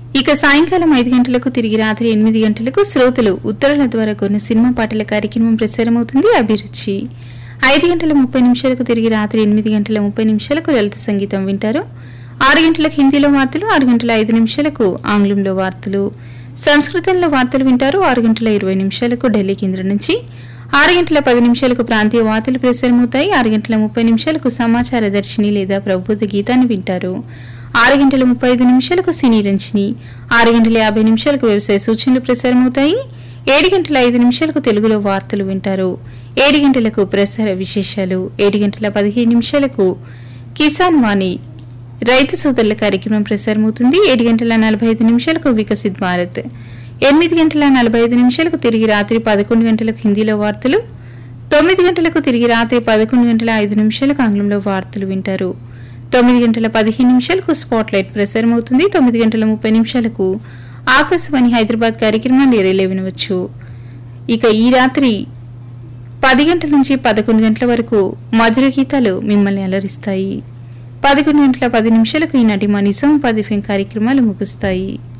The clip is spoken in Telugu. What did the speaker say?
ఇక సాయంకాలం ఐదు గంటలకు తిరిగి రాత్రి ఎనిమిది గంటలకు శ్రోతలు ఉత్తరాల ద్వారా కొన్ని సినిమా పాటల కార్యక్రమం ప్రసారమవుతుంది అభిరుచి ఐదు గంటల ముప్పై నిమిషాలకు తిరిగి రాత్రి ఎనిమిది గంటల ముప్పై నిమిషాలకు లలిత సంగీతం వింటారు ఆరు గంటలకు హిందీలో వార్తలు ఆరు గంటల ఐదు నిమిషాలకు ఆంగ్లంలో వార్తలు సంస్కృతంలో వార్తలు వింటారు ఆరు గంటల ఇరవై నిమిషాలకు ఢిల్లీ కేంద్రం నుంచి ఆరు గంటల పది నిమిషాలకు ప్రాంతీయ వార్తలు ప్రసారమవుతాయి ఆరు గంటల ముప్పై నిమిషాలకు సమాచార దర్శిని లేదా ప్రబోధ గీతాన్ని వింటారు ఆరు గంటల ముప్పై ఐదు నిమిషాలకు సినీ రంజని ఆరు గంటల యాభై నిమిషాలకు వ్యవసాయ సూచనలు ప్రసారమవుతాయి ఏడు గంటల ఐదు నిమిషాలకు తెలుగులో వార్తలు వింటారు ఏడు గంటలకు ప్రసార విశేషాలు ఏడు గంటల పదిహేను నిమిషాలకు కిసాన్ వాణి రైతు సోదరుల కార్యక్రమం ప్రసారమవుతుంది ఏడు గంటల నలభై ఐదు నిమిషాలకు వికసిత్ భారత్ ఎనిమిది గంటల నలభై ఐదు నిమిషాలకు తిరిగి రాత్రి పదకొండు గంటలకు హిందీలో వార్తలు తొమ్మిది గంటలకు తిరిగి రాత్రి పదకొండు గంటల ఐదు నిమిషాలకు ఆంగ్లంలో వార్తలు వింటారు తొమ్మిది గంటల పదిహేను నిమిషాలకు స్పాట్ లైట్ ప్రసారం అవుతుంది తొమ్మిది గంటల ముప్పై నిమిషాలకు ఆకాశవాణి హైదరాబాద్ కార్యక్రమాన్ని రేలే వినవచ్చు ఇక ఈ రాత్రి పది గంటల నుంచి పదకొండు గంటల వరకు మధుర గీతాలు మిమ్మల్ని అలరిస్తాయి పదకొండు గంటల పది నిమిషాలకు ఈనాటి మా నిజామాబాద్ ఎఫ్ఎం కార్యక్రమాలు ముగుస్తాయి